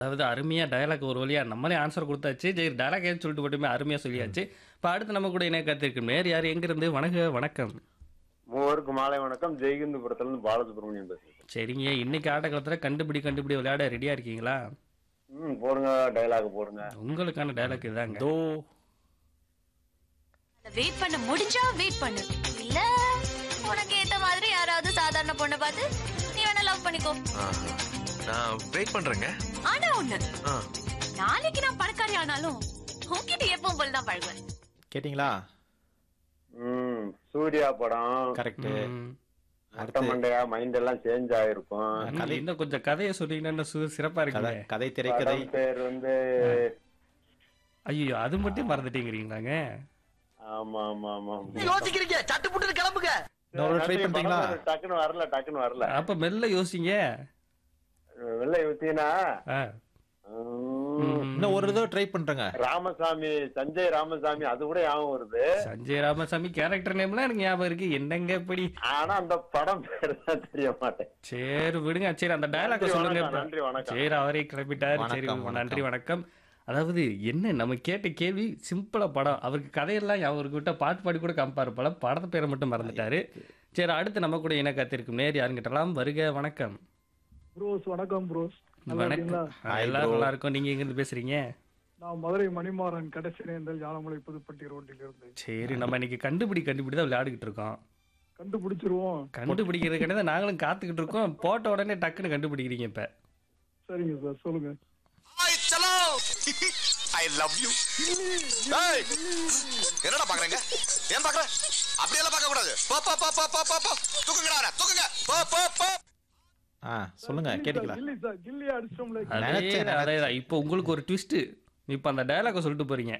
அதாவது அருமையா டயலாக் ஒரு வழியா நம்மளே ஆன்சர் கொடுத்தாச்சு சரி டயலாக் ஏன்னு சொல்லிட்டு மட்டுமே அருமையா சொல்லியாச்சு இப்போ அடுத்து நம்ம கூட இணைய காத்திருக்கு நேர் யார் எங்கிருந்து வணக்க வணக்கம் மூவருக்கு மாலை வணக்கம் ஜெய்கிந்தபுரத்துல இருந்து பாலசுப்ரமணியம் பேசுறேன் சரிங்க இன்னைக்கு ஆட்டக்காலத்தில் கண்டுபிடி கண்டுபிடி விளையாட ரெடியா இருக்கீங்களா ம் போடுங்க டைலாக் போடுங்க உங்களுக்கான டயலாக் இதாங்க தோ வெயிட் பண்ண முடிஞ்சா வெயிட் பண்ணு இல்ல உனக்கு ஏத்த மாதிரி யாராவது சாதாரண பொண்ணை பார்த்து நீ வேணா லவ் பண்ணிக்கோ ஆஹா. நான் வெயிட் பண்றேங்க ஆனா ஒண்ணு ஆ. நாளைக்கு நான் பணக்காரி ஆனாலும் உன்கிட்ட எப்பவும் போல தான் பழகுவேன் கேட்டிங்களா ம் சூர்யா படம் கரெக்ட் ம். மொட்டை மண்டையா மைண்ட் எல்லாம் சேஞ்ச் ஆயிருக்கும் ம், இன்னும் கொஞ்சம் கதையை சொன்னீங்கன்னா சு- சிறப்பா கதை இருக்குங்க கதை திரைக்கதை படம் பேர் வந்து ஐயோ அது மட்டும் மறந்துட்டீங்கிறீங்களாங்க ஆமா ஆமா ஆமா யோசிக்கிறீங்க சட்டு புட்டு கிளம்புங்க இன்னொரு ட்ரை நன்றி, பண்றீங்களா படம் டக்குன்னு வரல டக்குன்னு வரல அப்ப மெல்ல யோசிங்க வெள்ளை யூத்தினா ஆ. ம். இன்னும் ஒரு தடவை ட்ரை பண்றேங்க ராமசாமி சஞ்சய் ராமசாமி அது கூட ஞாபகம் வருது சஞ்சய் ராமசாமி கேரக்டர் நேம்லாம் எனக்கு ஞாபகம் இருக்கு என்னங்க இப்படி ஆனா அந்த படம் பேர் தான் தெரிய மாட்டேன் சரி விடுங்க சரி அந்த டயலாக் நன்றி, சொல்லுங்க வணக்கம், இப்ப. நன்றி, வணக்கம். சரி அவரே கிளப்பிட்டாரு சரி வணக்கம், வணக்கம். நன்றி வணக்கம் அதாவது என்ன நம்ம கேட்ட கேள்வி சிம்பிளா படம் அவருக்கு கதையெல்லாம் அவருக்கு விட்ட பாட்டு பாடி கூட கம்பேர் பல படத்து பேரை மட்டும் மறந்துட்டாரு சரி அடுத்து நம்ம கூட இன காத்திருக்கும் நேர் யாருங்கிட்டலாம் வருக வணக்கம் ப்ரோஸ் வணக்கம் ப்ரோஸ் நல்லா இருக்கீங்களா வணக்கம் ஆ, எல்லாரும் நல்லா இருக்கும் நீங்க எங்க இருந்து பேசுறீங்க நான் மதுரை மணிமாறன் கடைசி நேர்ந்தல் யானமலை புதுப்பட்டி ரோட்டில் இருந்து சரி நம்ம இன்னைக்கு கண்டுபிடி கண்டுபிடி தான் விளையாடிக்கிட்டு இருக்கோம் கண்டுபிடிச்சிருவோம் கண்டுபிடிக்கிறதுக்கான தான் நாங்களும் காத்துக்கிட்டு இருக்கோம் போட்ட உடனே டக்குன்னு கண்டுபிடிக்கிறீங்க இப்ப சரிங்க சார் சொல்லுங்க சலோ ஐ லவ் யூ ஏய் என்னடா பாக்குறீங்க ஏன் பாக்குற அப்படியெல்லாம் பார்க்க கூடாது போ போ போ போ போ போ போ தூக்குங்கடா அவனை, தூக்குங்க போ போ போ ஆ சொல்லுங்க கேட்டிங்களா கில்லி சார் கில்லி அடிச்சிட்டோம்ல நினைச்சேன், அதே அதேதான் இப்போ உங்களுக்கு ஒரு ட்விஸ்ட் இப்போ அந்த டயலாக சொல்லிட்டு போறீங்க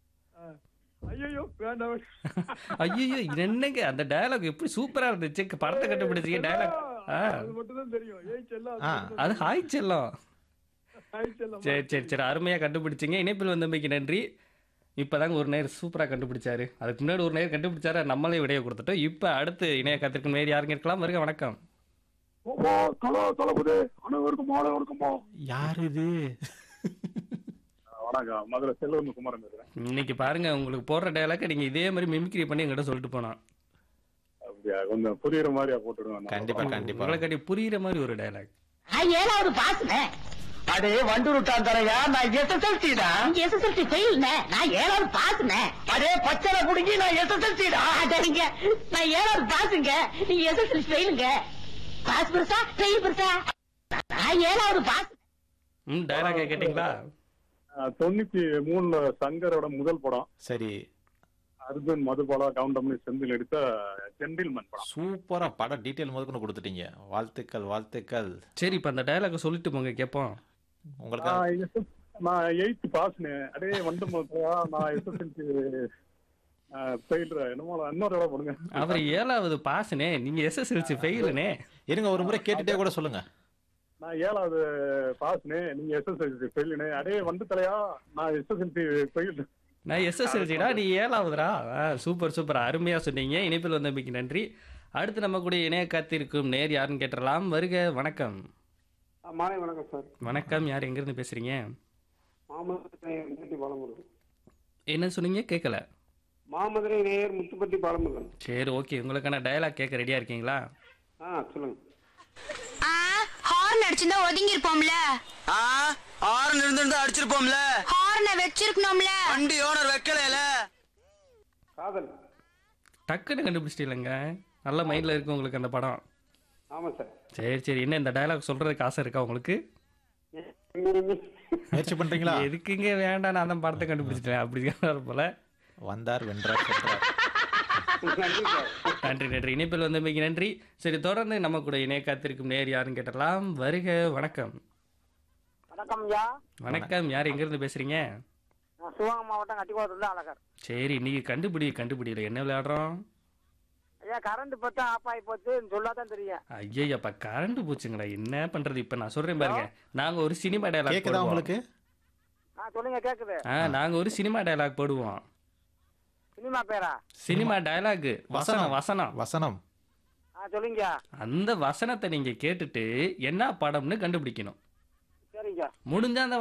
ஐயோ வேண்டாம் ஐயோ என்னங்க அந்த டயலாக் எப்படி சூப்பரா இருந்துச்சு படத்தை கண்டுபிடிச்சீங்க டயலாக் ஆ அது மட்டும் தான் தெரியும் ஏய் செல்லா ஆ. அது ஹாய் செல்லம் ஹாய் செல்லம் சரி சரி சரி அருமையா கண்டுபிடிச்சிங்க இணைப்பில் வந்தமைக்கு நன்றி இப்போதாங்க ஒரு நேர் சூப்பரா கண்டுபிடிச்சாரு அதுக்கு முன்னாடி ஒரு நேர் கண்டுபிடிச்சாரு நம்மளே விடைய கொடுத்துட்டோம் இப்போ அடுத்து இணைய கத்திருக்கும் நேர் யாருங்க இருக்கலாம் வருக வணக்கம் ஓ கலோ தளபதி அனைவருக்கும் மாலை வணக்கம்மா யார் இது வணக்கம் மதுரை செல்வம் குமாரன் பேசுறேன் இன்னைக்கு பாருங்க உங்களுக்கு போடுற டயலாக்கை நீங்க இதே மாதிரி மிமிக்ரி பண்ணி எங்கிட்ட சொல்லிட்டு போனோம் அப்படியா கொஞ்சம் புரியுற மாதிரியா போட்டுடுவேன் கண்டிப்பா கண்டிப்பா உங்களுக்கு புரியுற மாதிரி ஒரு டயலாக் ஏழாவது பாஸ்னே அடே வண்டு விட்டான் தரையா நான் எஸ்எஸ்எல்சி தான் எஸ்எஸ்எல்சி ஃபெயில்னே நான் ஏழாவது பாஸ்னே அடே பச்சளை புடுங்கி நான் எஸ்எஸ்எல்சி தான் அடங்க நான் ஏழாவது பாஸுங்க நீங்க எஸ்எஸ்எல்சி ஃபெயிலுங்க பாஸ் பெருசா ஃபெயில் பெருசா நான் ஏழாவது பாஸ் ம் டயலாக் கேட்டிங்களா தொண்ணூத்தி மூணுல சங்கரோட முதல் படம் சரி அர்ஜுன் மதுபாலா கவுண்டமணி செந்தில் எடுத்த ஜென்டில்மேன் படம் சூப்பரா படம் டீட்டெயில் முதற்கொண்டு கொடுத்துட்டீங்க வாழ்த்துக்கள் வாழ்த்துக்கள் சரி இப்போ அந்த டயலாக் சொல்லிட்டு போங்க கேட்போம் உங்களுக்கு நான் SS நான் எயித்து பாஸ்னு அடே வந்து மோசையா நான் எஸ்எஸ்எல்சி ஃபெயில் என்னமோ இன்னொரு இடம் போடுங்க அவர் ஏழாவது பாஸ்னே நீங்க எஸ்எஸ்எல்சி ஃபெயிலுனே இருங்க ஒரு முறை கேட்டுட்டே கூட சொல்லுங்க நான் ஏழாவது பாஸ்னு நீங்க எஸ்எஸ்எல்சி ஃபெயில்னு அடே வந்து தலையா நான் எஸ்எஸ்எல்சி ஃபெயில் நான் எஸ்எஸ்எல்சிடா நீ ஏழாவதுடா ஆ, சூப்பர் சூப்பர் அருமையா சொன்னீங்க இணைப்பில் வந்தமைக்கு நன்றி அடுத்து நம்ம கூட இணைய காத்திருக்கும் நேர் யாருன்னு கேட்டுறலாம் வருக வணக்கம் மாலை வணக்கம் சார் வணக்கம் யார் எங்கிருந்து பேசுறீங்க மாமதுரை முத்துப்பட்டி பாலமுருகன் என்ன சொன்னீங்க கேட்கல மாமதுரை நேயர் முத்துப்பட்டி பாலமுருகன் சரி ஓகே உங்களுக்கான டயலாக் கேட்க ரெடியா இருக்கீங்களா ஆ சொல்லுங்க ஹார்ன் அடிச்சிருந்தா ஒதுங்கி இருப்போம்ல ஆ ஆறு நிறுந்து அடிச்சிருப்போம்ல ஹார்னை வச்சிருக்கணும்ல வண்டி ஓனர் வைக்கலையில காதல் டக்குன்னு கண்டுபிடிச்சிட்டீங்களங்க நல்ல மைண்ட்ல இருக்கு உங்களுக்கு அந்த படம் ஆமா சார் சரி சரி என்ன இந்த டயலாக் சொல்றதுக்கு ஆசை இருக்கா உங்களுக்கு முயற்சி பண்றீங்களா எதுக்குங்க வேண்டாம் நான் தான் படத்தை கண்டுபிடிச்சிட்டேன் அப்படி போல வந்தார் வென்றார் சென்றார் நன்றி சார் நன்றி நன்றி இணைப்பில் வந்தமைக்கு நன்றி சரி தொடர்ந்து நம்ம கூட இணைய காத்திருக்கும் நேர் யாருன்னு கேட்டலாம் வருக வணக்கம் வணக்கம் ஐயா வணக்கம் யார் எங்கிருந்து பேசுறீங்க நான் சிவகங்கை மாவட்டம் கட்டிக்கோட்டில் அழகர் சரி நீங்க கண்டுபிடி கண்டுபிடியில என்ன விளையாடுறோம் ஐயா கரண்ட் பத்தா ஆஃப் ஆகி போச்சு சொல்லாதான் தெரியும் ஐயப்பா கரண்ட் போச்சுங்களா என்ன பண்றது இப்ப நான் சொல்றேன் பாருங்க நாங்க ஒரு சினிமா டயலாக் கேக்குதா போடுவோம் உங்களுக்கு ஆ சொல்லுங்க கேக்குது ஆ நாங்க ஒரு சினிமா டயலாக் போடுவோம் சினிமா பேரா சினிமா டயலாக் வசனம் வசனம் வசனம் ஆ சொல்லுங்க அந்த வசனத்தை நீங்க கேட்டுட்டு என்ன படம்னு கண்டுபிடிக்கணும் சரிங்க முடிஞ்சா அந்த